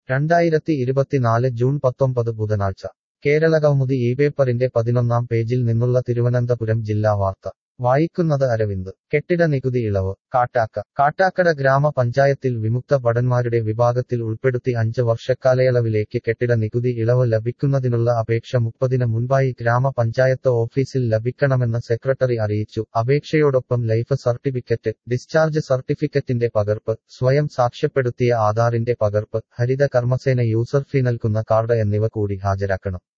രണ്ടായിരത്തി ഇരുപത്തിനാല് ജൂൺ പത്തൊമ്പത് ബുധനാഴ്ച കേരളകൗമുദി ഈ പേപ്പറിന്റെ പതിനൊന്നാം പേജിൽ നിന്നുള്ള തിരുവനന്തപുരം ജില്ലാ വാർത്ത വായിക്കുന്നത് അരവിന്ദ് കെട്ടിട നികുതി ഇളവ് കാട്ടാക്ക കാട്ടാക്കട ഗ്രാമപഞ്ചായത്തിൽ വിമുക്ത ഭടന്മാരുടെ വിഭാഗത്തിൽ ഉൾപ്പെടുത്തി അഞ്ച് വർഷക്കാലയളവിലേക്ക് കെട്ടിട നികുതി ഇളവ് ലഭിക്കുന്നതിനുള്ള അപേക്ഷ മുപ്പതിന് മുൻപായി ഗ്രാമപഞ്ചായത്ത് ഓഫീസിൽ ലഭിക്കണമെന്ന് സെക്രട്ടറി അറിയിച്ചു അപേക്ഷയോടൊപ്പം ലൈഫ് സർട്ടിഫിക്കറ്റ് ഡിസ്ചാർജ് സർട്ടിഫിക്കറ്റിന്റെ പകർപ്പ് സ്വയം സാക്ഷ്യപ്പെടുത്തിയ ആധാറിന്റെ പകർപ്പ് ഹരിത കർമ്മസേന യൂസർ ഫീ നൽകുന്ന കാർഡ് എന്നിവ കൂടി ഹാജരാക്കണം